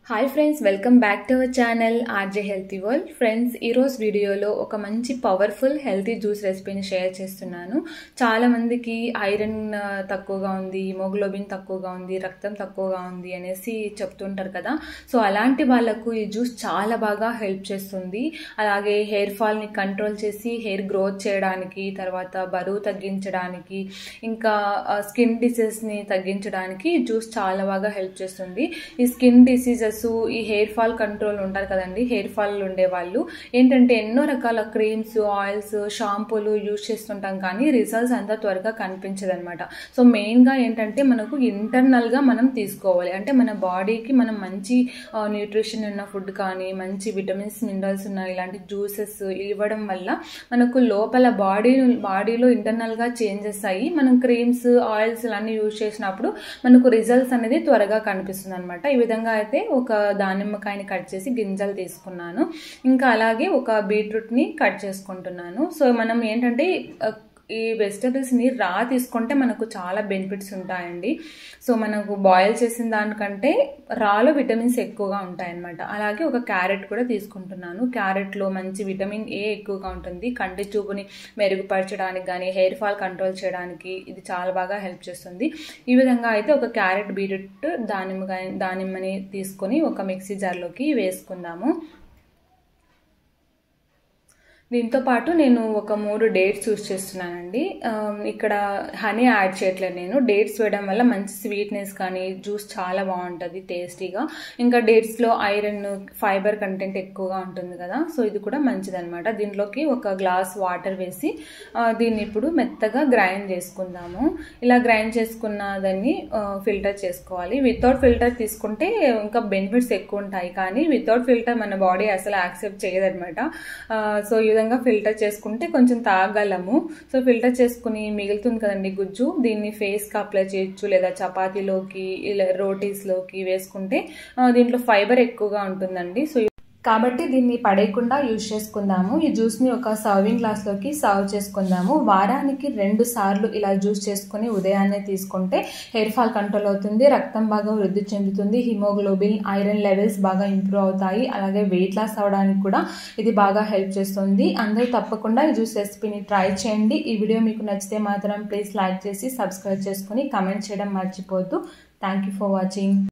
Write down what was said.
hi friends welcome back to our channel RJ healthy world friends ఈరోజు వీడియోలో ఒక మంచి పవర్ఫుల్ హెల్తీ జ్యూస్ రెసిపీని షేర్ చేస్తున్నాను చాలా మందికి ఐరన్ ఆ, తక్కువగా ఉంది హిమోగ్లోబిన్ తక్కువగా ఉంది రక్తం తక్కువగా ఉంది అనేసి చెప్తుంటారు కదా సో అలాంటి వాళ్ళకు ఈ జ్యూస్ చాలా బాగా హెల్ప్ చేస్తుంది అలాగే హెయిర్ ఫాల్ని కంట్రోల్ చేసి హెయిర్ గ్రోత్ చేయడానికి తర్వాత బరువు తగ్గించడానికి ఇంకా స్కిన్ డిసీజ్ని తగ్గించడానికి ఈ జ్యూస్ చాలా బాగా హెల్ప్ చేస్తుంది ఈ స్కిన్ డిసీజెస్ ఈ హెయిర్ ఫాల్ కంట్రోల్ ఉంటారు కదండి హెయిర్ ఫాల్ ఉండే వాళ్ళు ఏంటంటే ఎన్నో రకాల క్రీమ్స్ ఆయిల్స్ షాంపూలు యూజ్ చేస్తుంటాం కానీ రిజల్ట్స్ అంత త్వరగా కనిపించదు అనమాట సో మెయిన్గా ఏంటంటే మనకు ఇంటర్నల్గా మనం తీసుకోవాలి అంటే మన బాడీకి మనం మంచి న్యూట్రిషన్ ఉన్న ఫుడ్ కానీ మంచి విటమిన్స్ మినరల్స్ ఉన్న ఇలాంటి జ్యూసెస్ ఇవ్వడం వల్ల మనకు లోపల బాడీ బాడీలో ఇంటర్నల్గా చేంజెస్ అయ్యి మనం క్రీమ్స్ ఆయిల్స్ ఇలాంటి యూజ్ చేసినప్పుడు మనకు రిజల్ట్స్ అనేది త్వరగా కనిపిస్తుంది అనమాట ఈ విధంగా అయితే ఒక దానిమ్మకాయని కట్ చేసి గింజలు తీసుకున్నాను ఇంకా అలాగే ఒక బీట్రూట్ని కట్ చేసుకుంటున్నాను సో మనం ఏంటంటే ఆ, ఈ వెజిటబుల్స్ని రా తీసుకుంటే మనకు చాలా బెనిఫిట్స్ ఉంటాయండి సో మనకు బాయిల్ చేసిన దానికంటే రాలో విటమిన్స్ ఎక్కువగా ఉంటాయన్నమాట అలాగే ఒక క్యారెట్ కూడా తీసుకుంటున్నాను క్యారెట్లో మంచి విటమిన్ ఏ ఎక్కువగా ఉంటుంది కంటి చూపుని మెరుగుపరచడానికి కానీ హెయిర్ ఫాల్ కంట్రోల్ చేయడానికి ఇది చాలా బాగా హెల్ప్ చేస్తుంది ఈ విధంగా అయితే ఒక క్యారెట్ బీట్రూట్ దానిమ్మ దానిమ్మని తీసుకొని ఒక మిక్సీ జార్లోకి వేసుకుందాము దీంతో పాటు నేను ఒక మూడు డేట్స్ యూస్ చేస్తున్నానండి ఆ, ఇక్కడ హనీ యాడ్ చేయట్లేదు నేను డేట్స్ వేయడం వల్ల మంచి స్వీట్నెస్ కానీ జ్యూస్ చాలా బాగుంటుంది టేస్టీగా ఇంకా డేట్స్లో ఐరన్ ఫైబర్ కంటెంట్ ఎక్కువగా ఉంటుంది కదా సో ఇది కూడా మంచిదన్నమాట దీంట్లోకి ఒక గ్లాస్ వాటర్ వేసి ఆ, దీన్ని ఇప్పుడు మెత్తగా గ్రైండ్ చేసుకుందాము ఇలా గ్రైండ్ చేసుకున్న దాన్ని ఫిల్టర్ చేసుకోవాలి వితౌట్ ఫిల్టర్ తీసుకుంటే ఇంకా బెనిఫిట్స్ ఎక్కువ ఉంటాయి కానీ వితౌట్ ఫిల్టర్ మన బాడీ అసలు యాక్సెప్ట్ చేయదనమాట సో ఈ విధంగా ఫిల్టర్ చేసుకుంటే కొంచెం తాగలము సో ఫిల్టర్ చేసుకుని మిగులుతుంది కదండి గుజ్జు దీన్ని ఫేస్కి అప్లై చేయొచ్చు లేదా చపాతీలోకి ఇలా రోటీస్లోకి వేసుకుంటే ఆ, దీంట్లో ఫైబర్ ఎక్కువగా ఉంటుందండి సో కాబట్టి దీన్ని పడేయకుండా యూజ్ చేసుకుందాము ఈ జ్యూస్ని ఒక సర్వింగ్ గ్లాస్లోకి సర్వ్ చేసుకుందాము వారానికి రెండు సార్లు ఇలా జ్యూస్ చేసుకుని ఉదయాన్నే తీసుకుంటే హెయిర్ ఫాల్ కంట్రోల్ అవుతుంది రక్తం బాగా వృద్ధి చెందుతుంది హిమోగ్లోబిన్ ఐరన్ లెవెల్స్ బాగా ఇంప్రూవ్ అవుతాయి అలాగే వెయిట్ లాస్ అవడానికి కూడా ఇది బాగా హెల్ప్ చేస్తుంది అందరూ తప్పకుండా ఈ జ్యూస్ రెసిపీని ట్రై చేయండి ఈ వీడియో మీకు నచ్చితే మాత్రం ప్లీజ్ లైక్ చేసి సబ్స్క్రైబ్ చేసుకుని కమెంట్ చేయడం మర్చిపోవద్దు థ్యాంక్ యూ ఫర్ వాచింగ్